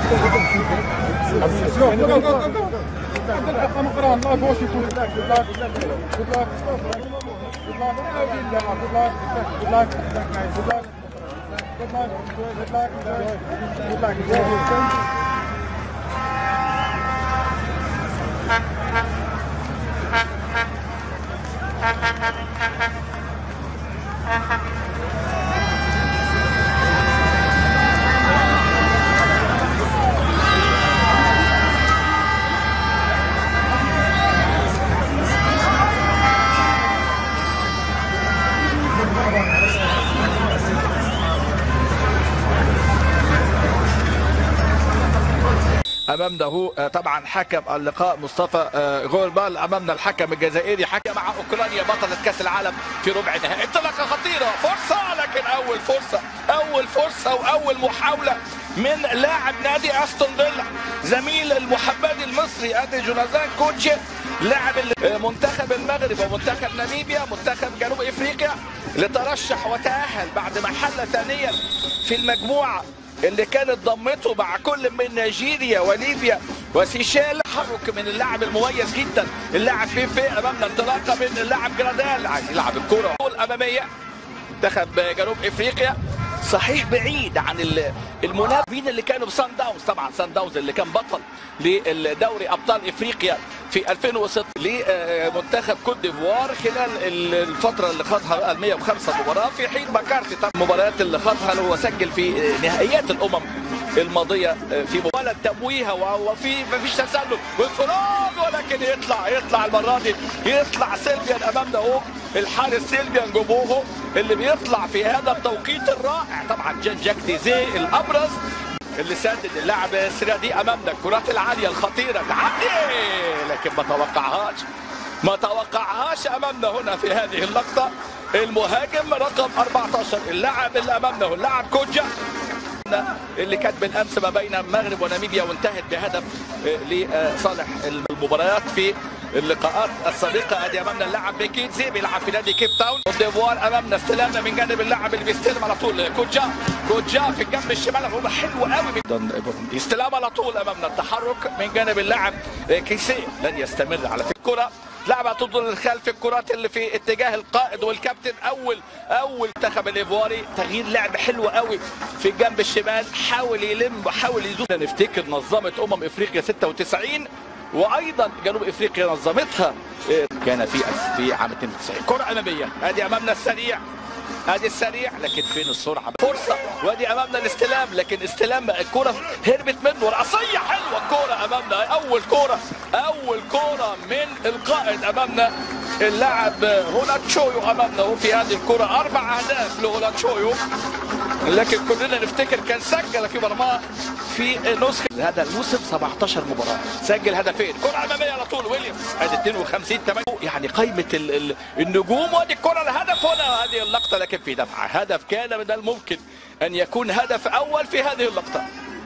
امامنا هو آه، طبعا حكم اللقاء مصطفى آه، غوربال امامنا الحكم الجزائري حكم مع اوكرانيا بطلة كاس العالم في ربع النهائي انطلاقه خطيره فرصه لكن اول فرصه اول فرصه واول محاوله من لاعب نادي استون فيلا زميل المحمدي المصري ادي جوناثان كوتشي لاعب ال- منتخب المغرب ومنتخب ناميبيا منتخب جنوب افريقيا اللي ترشح وتاهل بعد ما حل ثانيا في المجموعه اللي كانت ضمته مع كل من نيجيريا وليبيا وسيشيل تحرك من اللاعب المميز جدا اللاعب بيبي امامنا انطلاقه من اللاعب جرادال عايز يلعب الكره الاماميه منتخب جنوب افريقيا صحيح بعيد عن ال- المنافسين اللي كانوا في سان داونز طبعا سان داونز اللي كان بطل للدوري ابطال افريقيا في 2006 لمنتخب كوت ديفوار خلال ال- الفتره اللي خاضها بقى ال 105 مباراه في حين مكارتي طبعا المباريات اللي خاضها اللي هو سجل في نهائيات الامم الماضيه في مباراه تمويها وهو في ما فيش تسلل وانفراد ولكن يطلع يطلع المره دي يطلع سيلفيان امامنا اهو الحارس سيلفيان جوبوهو اللي بيطلع في هذا التوقيت الرائع طبعا جان جاك ديزي الابرز اللي سدد اللاعب السريادي امامنا الكرات العاليه الخطيره تعدي لكن ما توقعهاش ما توقعهاش امامنا هنا في هذه اللقطه المهاجم رقم 14 اللاعب اللي امامنا هو اللاعب كوجا اللي كانت بالامس ما بين المغرب وناميبيا وانتهت بهدف آه، لصالح المباريات في اللقاءات السابقه ادي امامنا اللاعب بيكيتزي بيلعب في نادي كيب تاون كوت ديفوار امامنا استلامنا من جانب اللاعب اللي بيستلم على طول كوجا كوجا في الجنب الشمال هو حلو قوي جدا استلام على طول امامنا التحرك من جانب اللاعب آه، كيسي لن يستمر على في الكره لعبة تفضل للخلف الكرات اللي في اتجاه القائد والكابتن اول اول منتخب الايفواري تغيير لعب حلو قوي في الجنب الشمال حاول يلم وحاول يدوس نفتكر نظمت امم افريقيا 96 وايضا جنوب افريقيا نظمتها إيه، كان في في عام 92 كره اماميه ادي امامنا السريع ادي السريع لكن فين السرعه فرصه وادي امامنا الاستلام لكن استلام الكره هربت منه راسيه حلوه الكره امامنا اول كره اول كره من القائد امامنا اللاعب هولاتشويو امامنا وفي هذه الكره اربع اهداف لهولاتشويو لكن كلنا نفتكر كان سجل في مرماه في نسخه هذا الموسم 17 مباراه سجل هدفين كره اماميه على طول ويليامز ادي 52 8 يعني قائمه ال- ال- النجوم وادي الكره الهدف هنا هذه اللقطه لكن في دفعه هدف كان من الممكن ان يكون هدف اول في هذه اللقطه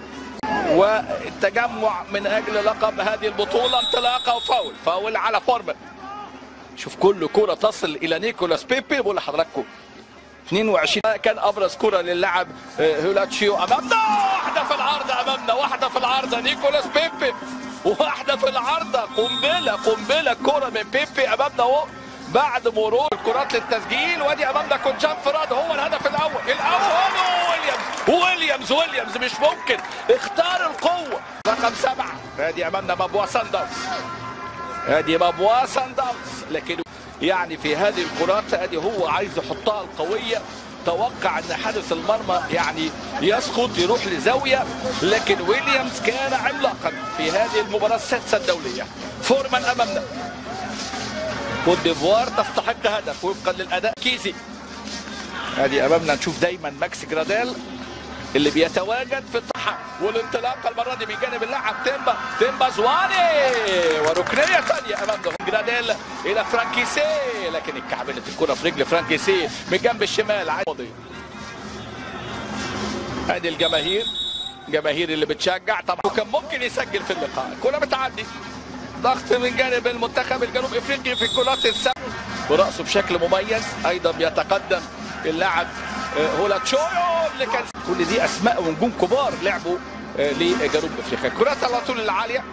والتجمع من اجل لقب هذه البطوله انطلاقه وفاول فاول على فورمان شوف كل كره تصل الى نيكولاس بيبي بقول لحضراتكم 22 كان ابرز كره للاعب آه، هولاتشيو امامنا واحده في العارضه امامنا واحده في العارضه نيكولاس بيبي واحده في العارضه قنبله قنبله كره من بيبي امامنا اهو بعد مرور الكرات للتسجيل وادي امامنا كونجان فراد هو الهدف الاول الاول ويليامز ويليامز ويليامز مش ممكن اختار القوه رقم سبعه ادي امامنا مبوا سان داونز ادي مبوا سان داونز لكن يعني في هذه الكرات ادي هو عايز يحطها القويه توقع ان حارس المرمى يعني يسقط يروح لزاويه لكن ويليامز كان عملاقا في هذه المباراه السادسه الدوليه فورمان امامنا كوت ديفوار تستحق هدف وفقا للاداء كيزي ادي امامنا نشوف دايما ماكس جراديل اللي بيتواجد في الطحا والانطلاقه المره دي من جانب اللاعب تيمبا تيمبا زواني وركنيه ثانيه امام جراديل الى فرانكيسي لكن اتكعبلت الكره في رجل فرانكيسي من جنب الشمال عادي ادي الجماهير جماهير اللي بتشجع طبعا وكان ممكن يسجل في اللقاء الكره بتعدي ضغط من جانب المنتخب الجنوب افريقي في الكرات السبع وراسه بشكل مميز ايضا بيتقدم اللاعب آه، هولاتشويو اللي كان كل دي اسماء ونجوم كبار لعبوا آه، لجنوب افريقيا كرات على طول العاليه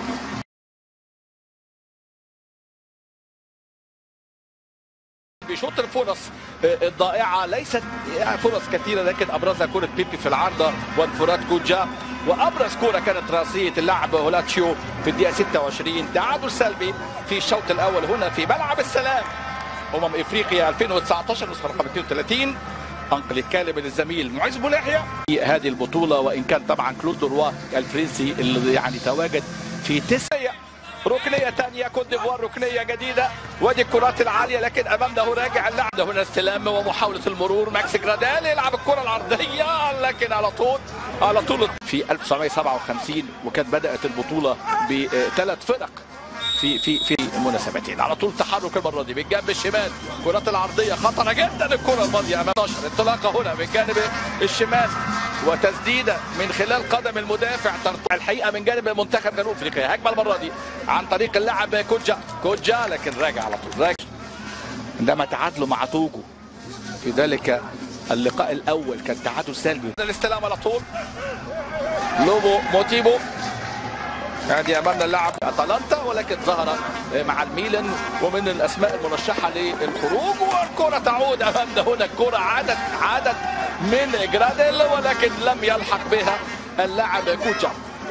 بيشوط الفرص آه، الضائعه ليست يعني فرص كثيره لكن ابرزها كره بيبي في العارضه وانفراد كوجا وابرز كره كانت راسيه اللاعب هولاتشيو في الدقيقه 26 تعادل سلبي في الشوط الاول هنا في ملعب السلام امم افريقيا 2019 نسخه رقم 32 انقل الكلمه للزميل معز بولحيا في هذه البطوله وان كان طبعا كلود دروا الفرنسي اللي يعني تواجد في تسع ركنيه ثانيه كوت ديفوار ركنيه جديده وادي الكرات العاليه لكن امامنا هو راجع اللعب هنا استلام ومحاوله المرور ماكس جرادال يلعب الكره العرضيه لكن على طول على طول في 1957 وكانت بدات البطوله بثلاث فرق في في في مناسبتين على طول تحرك المره دي بالجنب الشمال الكرات العرضيه خطره جدا الكره الماضيه امام 12 انطلاقه هنا من جانب الشمال وتسديده من خلال قدم المدافع ترتع الحقيقه من جانب منتخب جنوب افريقيا هجمه المره دي عن طريق اللاعب كوجا كوجا لكن راجع على طول راجع عندما تعادلوا مع توجو في ذلك اللقاء الاول كان تعادل سلبي الاستلام على طول لوبو موتيبو ادي امامنا اللاعب اتلانتا ولكن ظهر مع الميلان ومن الاسماء المرشحه للخروج والكره تعود امامنا هنا الكره عادت عادت من جراديل ولكن لم يلحق بها اللاعب كوجا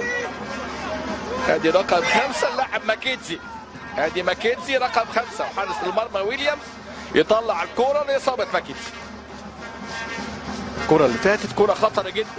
ادي رقم خمسه اللاعب ماكيتزي ادي ماكيتزي رقم خمسه وحارس المرمى ويليامز يطلع الكره لاصابه ماكيتزي الكره اللي فاتت كره خطره جدا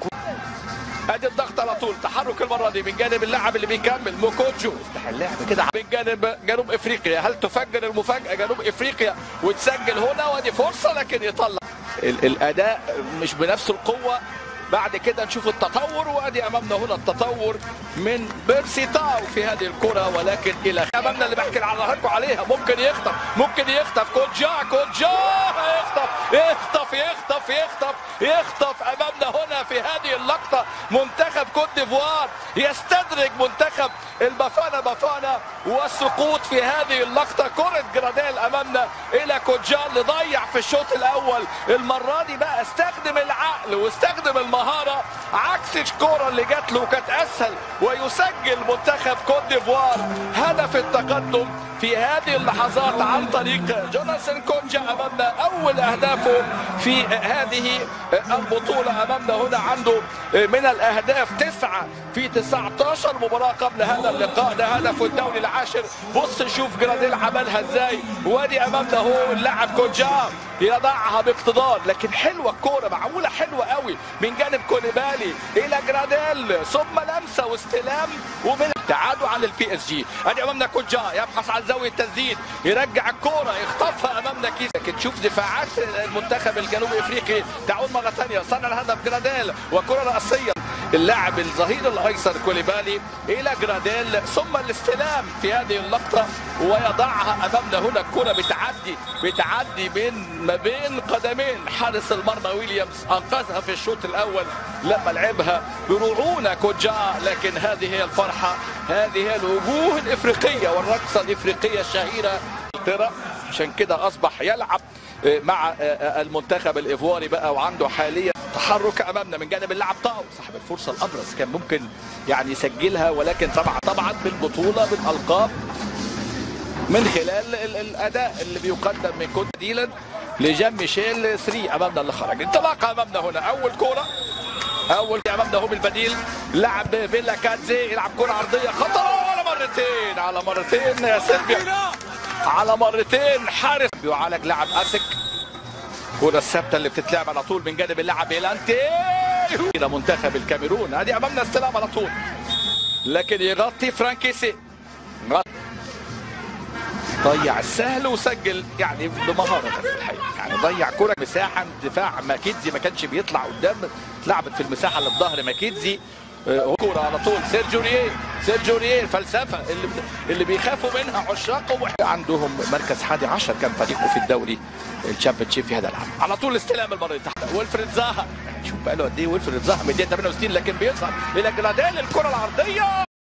ادي الضغط على طول تحرك المره دي من جانب اللاعب اللي بيكمل موكوتشو يفتح اللعب كده من جانب جنوب افريقيا هل تفجر المفاجاه جنوب افريقيا وتسجل هنا وادي فرصه لكن يطلع ال- الاداء مش بنفس القوه بعد كده نشوف التطور وادي امامنا هنا التطور من بيرسي تاو في هذه الكره ولكن الى امامنا اللي بحكي على لكم عليها ممكن يخطف ممكن يخطف كوجا كوجا يخطف يخطف يخطف يخطف يخطف امامنا هنا في هذه اللقطه منتخب كوت ديفوار يستدرج منتخب البافانا بافانا والسقوط في هذه اللقطه كره جراديل امامنا الى كوجا اللي ضيع في الشوط الاول المره دي بقى استخدم العقل واستخدم المهاره عكس الكره اللي جات له كانت اسهل ويسجل منتخب كوت ديفوار هدف التقدم في هذه اللحظات عن طريق جوناثان كونجا امامنا اول اهدافه في هذه البطوله امامنا هنا عنده من الاهداف تسعه في 19 مباراه قبل هذا اللقاء ده هدفه الدوري العاشر بص شوف جراديل عملها ازاي وادي امامنا هو اللاعب كونجا يضعها باقتدار لكن حلوه الكوره معموله حلوه قوي من جانب كوليبالي الى جراديل ثم لمسه واستلام ومن ابتعاده عن البي اس جي ادي امامنا كوجا يبحث عن زاويه تسديد يرجع الكوره يخطفها امامنا كيس لكن تشوف دفاعات المنتخب الجنوبي افريقي تعود مره ثانيه صنع الهدف جراديل وكره راسيه اللاعب الظهير الايسر كوليبالي الى جراديل ثم الاستلام في هذه اللقطه ويضعها امامنا هنا الكره بتعدي بتعدي بين ما بين قدمين حارس المرمى ويليامز انقذها في الشوط الاول لما لعبها برعونه كوجا لكن هذه هي الفرحه هذه هي الوجوه الافريقيه والرقصه الافريقيه الشهيره انجلترا عشان كده اصبح يلعب مع المنتخب الايفواري بقى وعنده حاليا تحرك امامنا من جانب اللاعب طاو صاحب الفرصه الابرز كان ممكن يعني يسجلها ولكن طبعا طبعا بالبطوله بالالقاب من خلال ال- الاداء اللي بيقدم من كوت ديلان لجان ميشيل 3 امامنا اللي خرج انطلاقه امامنا هنا اول كوره اول امامنا هو بالبديل لعب بيلا كاتزي يلعب كره عرضيه خطره على مرتين على مرتين يا سيلفيا على مرتين حارس بيعالج لاعب اسك كرة الثابتة اللي بتتلعب على طول من جانب اللاعب إيلانتي إلى منتخب الكاميرون هذه أمامنا استلام على طول لكن يغطي فرانكيسي غط- ضيع السهل وسجل يعني بمهارة في الحقيقة يعني ضيع كرة مساحة دفاع ماكيدزي ما كانش بيطلع قدام لعبت في المساحة اللي في ظهر ماكيدزي آه، كرة على طول سيرجيو رييه سيرجيو رييه الفلسفة اللي اللي بيخافوا منها عشاقه وح- عندهم مركز 11 كان فريقه في الدوري الشامبيونشيب في هذا العام على طول استلام المرة اللي تحت ويلفريد زاها شوف بقى له قد ايه ويلفريد زاها من الدقيقة 68 لكن بيظهر الى جراديل الكرة العرضية